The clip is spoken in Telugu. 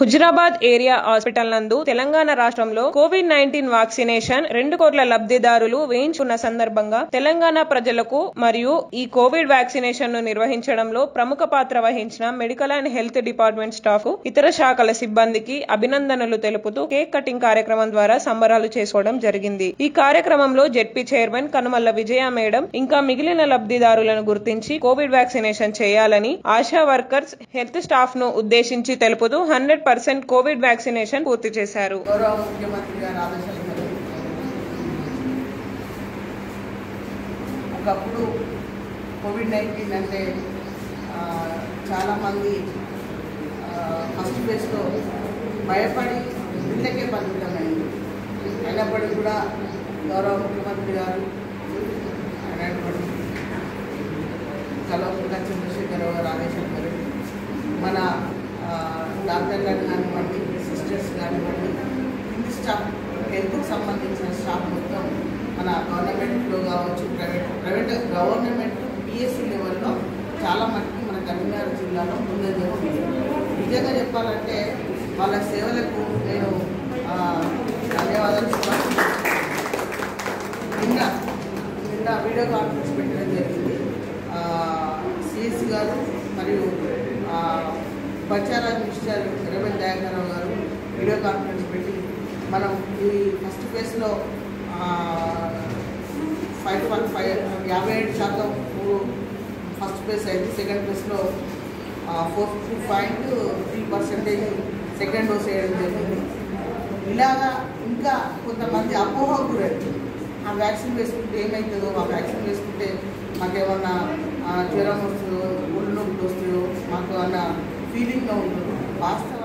హుజురాబాద్ ఏరియా హాస్పిటల్ నందు తెలంగాణ రాష్ట్రంలో కోవిడ్ నైన్టీన్ వ్యాక్సినేషన్ రెండు కోట్ల లబ్ధిదారులు వేయించుకున్న సందర్భంగా తెలంగాణ ప్రజలకు మరియు ఈ కోవిడ్ వ్యాక్సినేషన్ ను నిర్వహించడంలో ప్రముఖ పాత్ర వహించిన medical and health department staff ఇతర శాఖల సిబ్బందికి అభినందనలు తెలుపుతూ కేక్ కటింగ్ కార్యక్రమం ద్వారా సంబరాలు చేసుకోవడం జరిగింది ఈ కార్యక్రమంలో ZP chairman Kanumalla Vijaya madam ఇంకా మిగిలిన లబ్ధిదారులను గుర్తించి కోవిడ్ వ్యాక్సినేషన్ చేయాలని ఆశా వర్కర్స్ హెల్త్ స్టాఫ్ ను ఉద్దేశించి తెలుపుతూ హండ్రెడ్ పర్సెంట్ కోవిడ్ వ్యాక్సినేషన్ పూర్తి చేశారు గౌరవ ముఖ్యమంత్రి గారి ఆదేశాల మేరకు ఒకప్పుడు కోవిడ్ నైన్టీన్ అంటే ఆ, చాలామంది ఫస్ట్ ఫేజ్లో భయపడి ఇళ్ళకే పరిమితమైంది అయినప్పటికీ కూడా గౌరవ ముఖ్యమంత్రి గారు అయినటువంటి కల్వకుంట్ల చంద్రశేఖరరావు గారి ఆదేశాల మేరకు మన ఆ, డాక్టర్లను కానివ్వండి సిస్టర్స్ కానివ్వండి కింది స్టాఫ్ హెల్త్కి సంబంధించిన స్టాఫ్ మొత్తం మన గవర్నమెంట్లో కావచ్చు ప్రైవేట్ ప్రైవేట్ గవర్నమెంట్ పిఎస్సి లెవెల్లో చాలా మటుకు మన కరీంనగర్ జిల్లాలో ముందంజలో ఉంది నిజంగా చెప్పాలంటే వాళ్ళ సేవలకు నేను ఆ, ధన్యవాదాలు చెప్పాలి నిన్న నిన్న వీడియో కాన్ఫరెన్స్ పెట్టడం జరిగింది సిఎస్ గారు మరియు ఆ, పంచాయరాజ్ మినిస్టర్ రవీంద్ర దయాకరావు గారు వీడియో కాన్ఫరెన్స్ పెట్టి మనం ఈ ఫస్ట్ ఫేజ్లో ఫైవ్ పాయింట్ ఫైవ్ యాభై ఏడు శాతం ఫస్ట్ ఫేజ్ అయితే సెకండ్ ఫేజ్లో four two point three percentage second dose వేయడం జరిగింది ఇలాగా ఇంకా కొంతమంది అపోహకు గురవుతుంది ఆ వ్యాక్సిన్ వేసుకుంటే ఏమవుతుందో ఆ వ్యాక్సిన్ వేసుకుంటే మాకేమన్నా ఆ, జ్వరం వస్తుందో ఒళ్ళు నొప్పి వస్తుందో మాకు ఏమన్నా ఫీలింగ్గా ఉంటుందో వాస్తవం